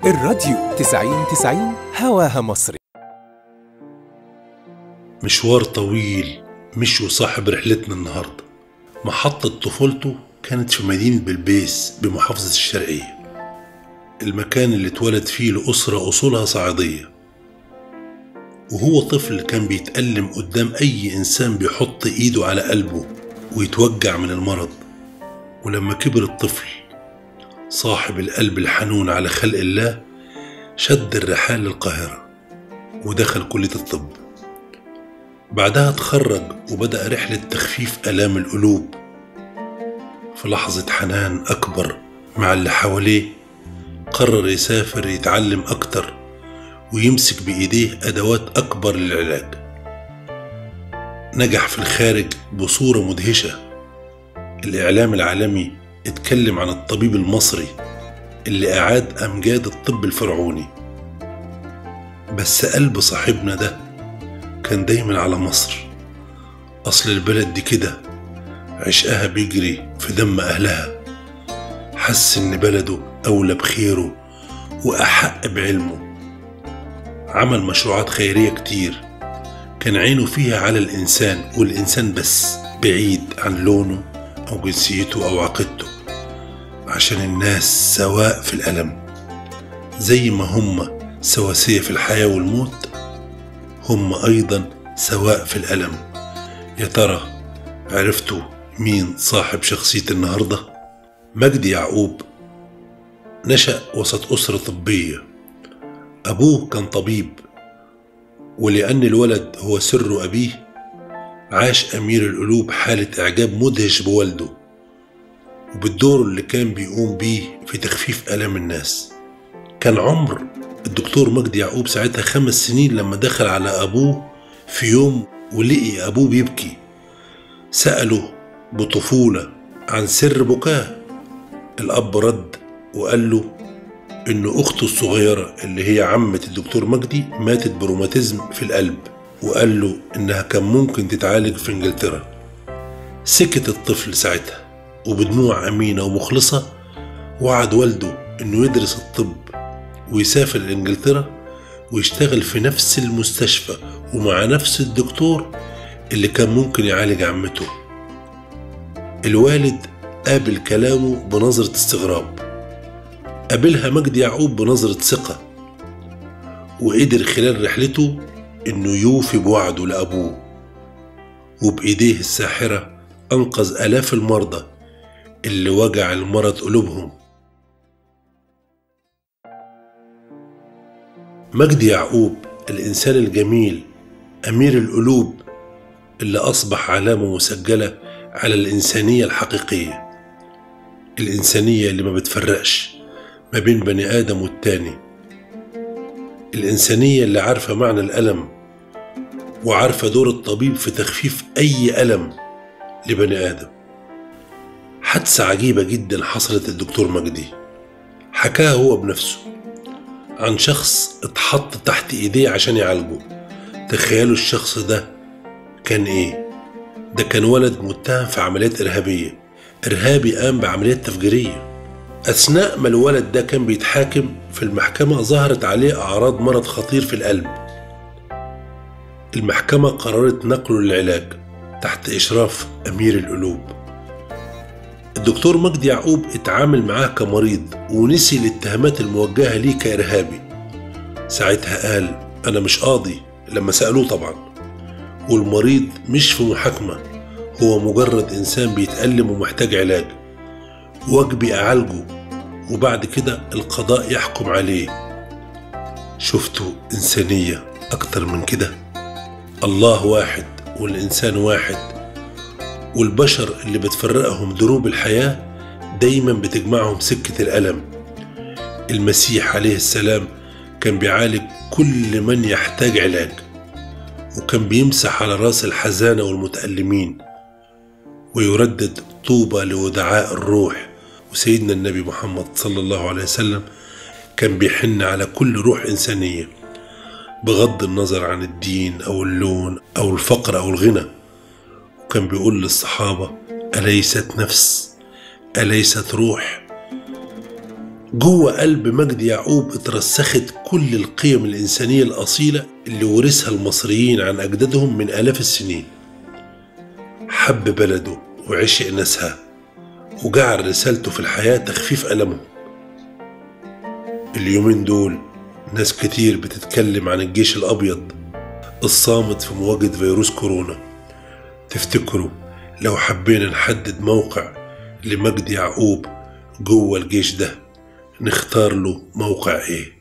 الراديو 90 90 هواها مصري مشوار طويل مشوا صاحب رحلتنا النهاردة محطة طفولته كانت في مدينة بلبيس بمحافظة الشرقية المكان اللي اتولد فيه لأسرة أصولها صعيدية وهو طفل كان بيتألم قدام أي إنسان بيحط إيده على قلبه ويتوجع من المرض ولما كبر الطفل صاحب القلب الحنون على خلق الله شد الرحال للقاهرة ودخل كلية الطب بعدها اتخرج وبدأ رحلة تخفيف آلام القلوب في لحظة حنان أكبر مع اللي حواليه قرر يسافر يتعلم أكتر ويمسك بإيديه أدوات أكبر للعلاج نجح في الخارج بصورة مدهشة الإعلام العالمي اتكلم عن الطبيب المصري اللي أعاد أمجاد الطب الفرعوني بس قلب صاحبنا ده كان دايما على مصر أصل البلد دي كده عشقها بيجري في دم أهلها حس إن بلده أولى بخيره وأحق بعلمه عمل مشروعات خيرية كتير كان عينه فيها على الإنسان والإنسان بس بعيد عن لونه أو جنسيته أو عقيدته عشان الناس سواء في الألم زي ما هم سواسية في الحياة والموت هم أيضا سواء في الألم يا ترى عرفتوا مين صاحب شخصية النهاردة؟ مجدي يعقوب نشأ وسط أسرة طبية أبوه كان طبيب ولأن الولد هو سر أبيه عاش أمير القلوب حالة إعجاب مدهش بوالده وبالدور اللي كان بيقوم بيه في تخفيف آلام الناس كان عمر الدكتور مجدي يعقوب ساعتها خمس سنين لما دخل على أبوه في يوم ولقي أبوه بيبكي سأله بطفولة عن سر بكاه الأب رد وقال له إن أخته الصغيرة اللي هي عمة الدكتور مجدي ماتت بروماتيزم في القلب وقال له إنها كان ممكن تتعالج في إنجلترا سكت الطفل ساعتها وبدموع أمينة ومخلصة وعد والده إنه يدرس الطب ويسافر لإنجلترا ويشتغل في نفس المستشفى ومع نفس الدكتور اللي كان ممكن يعالج عمته الوالد قابل كلامه بنظرة استغراب قابلها مجدي يعقوب بنظرة ثقة وقدر خلال رحلته إنه يوفي بوعده لأبوه وبإيديه الساحرة أنقذ آلاف المرضى اللي وجع المرض قلوبهم مجدي يعقوب الإنسان الجميل أمير القلوب اللي أصبح علامة مسجلة على الإنسانية الحقيقية الإنسانية اللي ما بتفرقش ما بين بني آدم والتاني الإنسانية اللي عارفة معنى الألم وعارفة دور الطبيب في تخفيف أي ألم لبني آدم حادثة عجيبة جدا حصلت للدكتور مجدي حكاها هو بنفسه عن شخص اتحط تحت ايديه عشان يعالجه تخيلوا الشخص ده كان ايه ده كان ولد متهم في عمليات ارهابيه ارهابي قام بعمليات تفجيريه اثناء ما الولد ده كان بيتحاكم في المحكمه ظهرت عليه اعراض مرض خطير في القلب المحكمه قررت نقله للعلاج تحت اشراف امير القلوب الدكتور مجدي يعقوب اتعامل معاه كمريض ونسي الاتهامات الموجهة ليه كإرهابي ساعتها قال أنا مش قاضي لما سألوه طبعا والمريض مش في محاكمة هو مجرد إنسان بيتألم ومحتاج علاج واجبي أعالجه وبعد كده القضاء يحكم عليه شفتوا إنسانية أكتر من كده الله واحد والإنسان واحد والبشر اللي بتفرقهم دروب الحياة دايما بتجمعهم سكة الألم المسيح عليه السلام كان بيعالج كل من يحتاج علاج وكان بيمسح على راس الحزانة والمتألمين ويردد طوبى لودعاء الروح وسيدنا النبي محمد صلى الله عليه وسلم كان بيحن على كل روح إنسانية بغض النظر عن الدين أو اللون أو الفقر أو الغنى وكان بيقول للصحابة أليست نفس أليست روح جوه قلب مجدي يعقوب اترسخت كل القيم الإنسانية الأصيلة اللي ورثها المصريين عن أجدادهم من آلاف السنين حب بلده وعشق ناسها وجعل رسالته في الحياة تخفيف ألمهم اليومين دول ناس كتير بتتكلم عن الجيش الأبيض الصامت في مواجهة فيروس كورونا تفتكروا لو حبينا نحدد موقع لمجدي يعقوب جوه الجيش ده نختار له موقع ايه